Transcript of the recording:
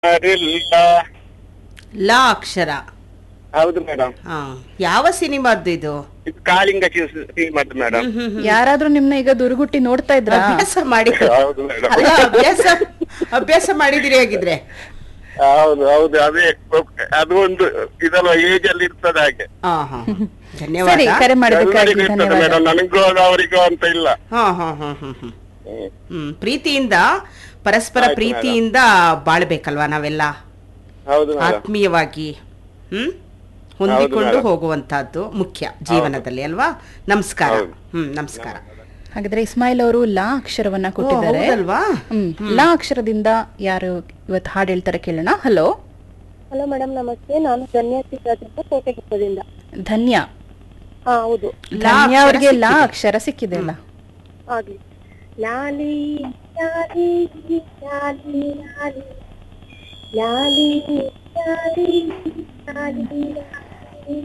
ಯಾರಿಲ್ಲ ಲ ಅಕ್ಷರ ಹೌದು ಮೇಡಮ್ ಹಾ ಯಾವ ಸಿನಿಮಾದ್ದು ಇದು ಇದು ಕಾಳಿಂಗ ಸಿನಿಮಾದ್ದು ಮೇಡಮ್ ಹ್ಮ್, ಹ್ಮ್, ಹ್ಮ್. ಯಾರಾದ್ರೂ ನಿಮ್ನ ಈಗ ದುರ್ಗುಟ್ಟಿ ನೋಡ್ತಾ ಇದ್ರ ಅಭ್ಯಾಸ ಮಾಡಿ ಹೌದು ಮೇಡಮ್ ಅಲ್ಲ ಅಭ್ಯಾಸ ಅಭ್ಯಾಸ ಮಾಡಿದಿರಿ ಹಾಗಿದ್ರೆ ಹೌದು ಹೌದು ಅದೇ ಅದು ಒಂದು ಇದಲ್ಲ ಏಜ್ ಅಲ್ಲಿ ಇರ್ತದೆ ಹಾಗೆ ಹಾ ಹಾ ಸರಿ ಧನ್ಯವಾದ ಕರೆ ಮಾಡೋದಕ್ಕಾಗಿ ಎಲ್ಲರಿಗೂ ಇರ್ತದೆ ಧನ್ಯವಾದ ಮೇಡಮ್ ನನಗೂ ಅವರಿಗೂ ಅಂತ ಇಲ್ಲ ಹಾ ಹಾ ಹಾ ಹ್ಮ್ ಹ್ಮ್ ಹ್ಮ್. ಹ್ಮ್ ಪ್ರೀತಿಯಿಂದ ಪರಸ್ಪರ ಆಯ್ತು ಪ್ರೀತಿಯಿಂದ ಬಾಳ್ಬೇಕಲ್ವಾ ನಾವೆಲ್ಲ ಹೌದು ಮೇಡಮ್ ಆತ್ಮೀಯವಾಗಿ ಹ್ಮ್ ಹೊಂದಿಕೊಂಡು madam. ಹೋಗುವಂತಹದ್ದು ಮುಖ್ಯ ಜೀವನದಲ್ಲಿ ಅಲ್ವಾ ನಮಸ್ಕಾರ ಹೌದು. ಹ್ಮ್ ನಮಸ್ಕಾರ ಹಾಗಾದ್ರೆ ಇಸ್ಮಾಯಿಲ್ ಅವರು ಲಾ ಅಕ್ಷರವನ್ನ ಓ, ಕೊಟ್ಟಿದ್ದಾರೆ ಹೌದಲ್ವಾ ಹ್ಮ್ ಲಾ ಅಕ್ಷರದಿಂದ ಯಾರು ಇವತ್ತು ಹಾಡು ಹೇಳ್ತಾರೆ ಕೇಳೋಣ ಹಲೋ ಹಲೋ ಮೇಡಮ್ ನಮಸ್ತೆ ನಾನು ಧನ್ಯ ಸಿದ್ದಾರ್ಥ ಕೋಟೆಗುಪ್ಪದಿಂದ ಧನ್ಯ ಹಾ ಹೌದು ಲಾ ಧನ್ಯ ಅಕ್ಷರ ಅವ್ರಿಗೆ ಲಾ ಸಿಕ್ಕಿದೆ. ಅಕ್ಷರ ಸಿಕ್ಕಿದೆ ಅಲ್ಲ ಆಗ್ಲಿ ಲಾಲಿ ಲಾಲಿ ಲಾಲಿ ಲಾಲಿ ಲಾಲಿ ಲಾಲಿ ಲಾಲಿ ಲಾಲಿ